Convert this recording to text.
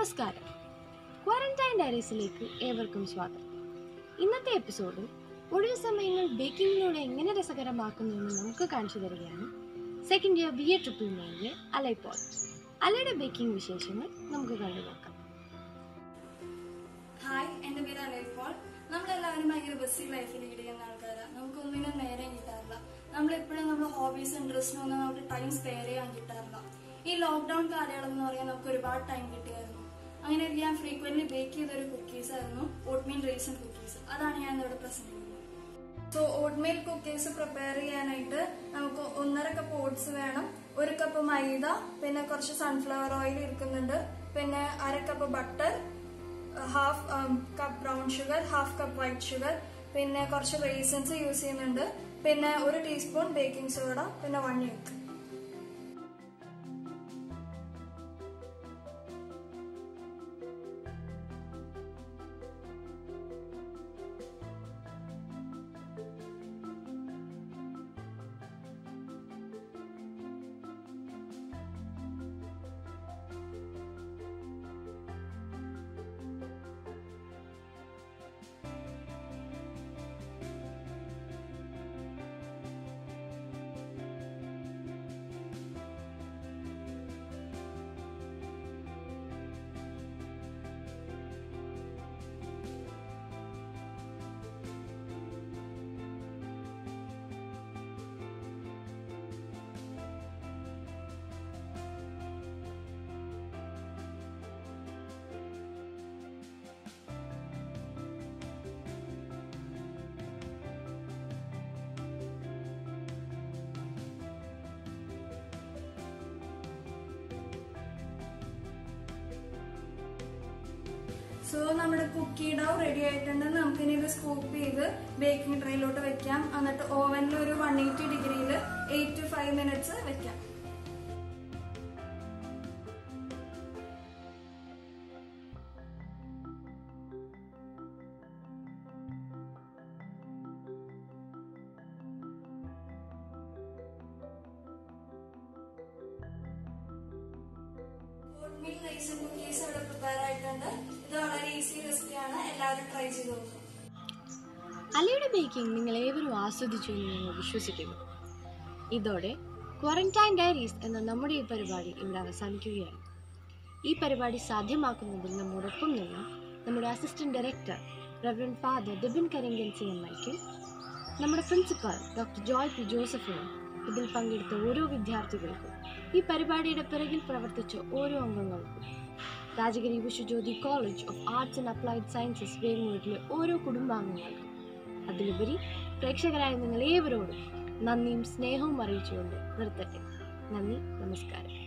നമസ്കാരം ക്വാറന്റൈൻ ഡയറീസിലേക്ക് ഏവർക്കും സ്വാഗതം ഇന്നത്തെ എപ്പിസോഡിൽ ഒഴിവു സമയങ്ങൾ ബേക്കിങ്ങിലൂടെ എങ്ങനെ രസകരമാക്കുന്നുവെന്ന് നമുക്ക് കാണിച്ചു തരികയാണ് സെക്കൻഡ് ഇയർ ബി എ ട്രിപ്പിൾ നയനിലെ അലൈപോൾ അലയുടെ ബേക്കിംഗ് വിശേഷങ്ങൾ നമുക്ക് കണ്ടു നോക്കാം ഹായ് എന്റെ പേര് അലൈഫോൾ നമ്മളെല്ലാവരും ഭയങ്കര ബസ്സി ലൈഫിൽ ലീഡ് ചെയ്യുന്ന ആൾക്കാരാണ് നമുക്ക് ഒന്നിനും നേരം കിട്ടാറില്ല നമ്മളെപ്പോഴും നമ്മുടെ ഹോബീസ് ഇൻട്രസ്റ്റിനൊന്നും നമുക്ക് ടൈം സ്പെയർ ചെയ്യാൻ കിട്ടാറില്ല ഈ ലോക്ക്ഡൌൺ കാലയളവ് എന്ന് പറയാൻ നമുക്ക് ഒരുപാട് ടൈം കിട്ടിയായിരുന്നു അങ്ങനെ ഞാൻ ഫ്രീക്വന്റ്ലി ബേക്ക് ചെയ്തൊരു കുക്കീസ് ആയിരുന്നു ഓട്ട്മീൽ റേസൺ കുക്കീസ് അതാണ് ഞാൻ ഇവിടെ പ്രസന്റ് ചെയ്യുന്നത് സോ ഓട്ട്മീൽ കുക്കീസ് പ്രിപ്പയർ ചെയ്യാനായിട്ട് നമുക്ക് ഒന്നര കപ്പ് ഓട്സ് വേണം ഒരു കപ്പ് മൈദ പിന്നെ കുറച്ച് സൺഫ്ലവർ ഓയിൽ ഇരിക്കുന്നുണ്ട് പിന്നെ അര cup butter half cup brown sugar half cup white sugar പിന്നെ കുറച്ച് റേസൻസ് യൂസ് ചെയ്യുന്നുണ്ട് പിന്നെ ഒരു ടീസ്പൂൺ ബേക്കിംഗ് സോഡ പിന്നെ വൺ എഗ് സോ നമ്മുടെ കുക്കി ഡൗ റെഡി ആയിട്ടുണ്ട് നമുക്കിനി ഇത് സ്കൂപ്പ് ചെയ്ത് ബേക്കിംഗ് ട്രേയിലോട്ട് വെക്കാം എന്നിട്ട് ഓവനിൽ ഒരു വൺ എയ്റ്റി ഡിഗ്രിയിൽ എയ്റ്റ് ടു ഫൈവ് മിനിറ്റ്സ് വെക്കാം ഓട്ട്മീൽ റൈസും കുക്കീസ് ഇവിടെ പ്രിപ്പയർ ആയിട്ടുണ്ട് ഇത് വളരെ ഈസി റെസിപ്പിയാണ് എല്ലാവരും ട്രൈ ചെയ്ത് നോക്കും അലയുടെ ബേക്കിംഗ് നിങ്ങൾ ഏവരും ആസ്വദിച്ചു എന്ന് ഞങ്ങൾ വിശ്വസിക്കുന്നു ഇതോടെ ക്വാറന്റൈൻ ഡയറീസ് എന്ന നമ്മുടെ ഈ പരിപാടി ഇവിടെ അവസാനിക്കുകയാണ് ഈ പരിപാടി സാധ്യമാക്കുന്നതിൽ നമ്മോടൊപ്പം നിന്ന് നമ്മുടെ assistant director reverend father Debin Karinkan C M ഐക്കും നമ്മുടെ പ്രിൻസിപ്പൽ ഡോക്ടർ ജോയ് പി ജോസഫിനും ഇതിൽ പങ്കെടുത്ത ഓരോ വിദ്യാർത്ഥികൾക്കും ഈ പരിപാടിയുടെ പിറകിൽ പ്രവർത്തിച്ച ഓരോ അംഗങ്ങൾക്കും Rajagiri Viswajyothi college of arts and applied sciences വേങ്ങൂരിലെ ഓരോ കുടുംബാംഗങ്ങൾക്കും അതിലുപരി പ്രേക്ഷകരായ നിങ്ങൾ ഏവരോടും നന്ദിയും സ്നേഹവും അറിയിച്ചുകൊണ്ട് നിർത്തട്ടെ നന്ദി നമസ്കാരം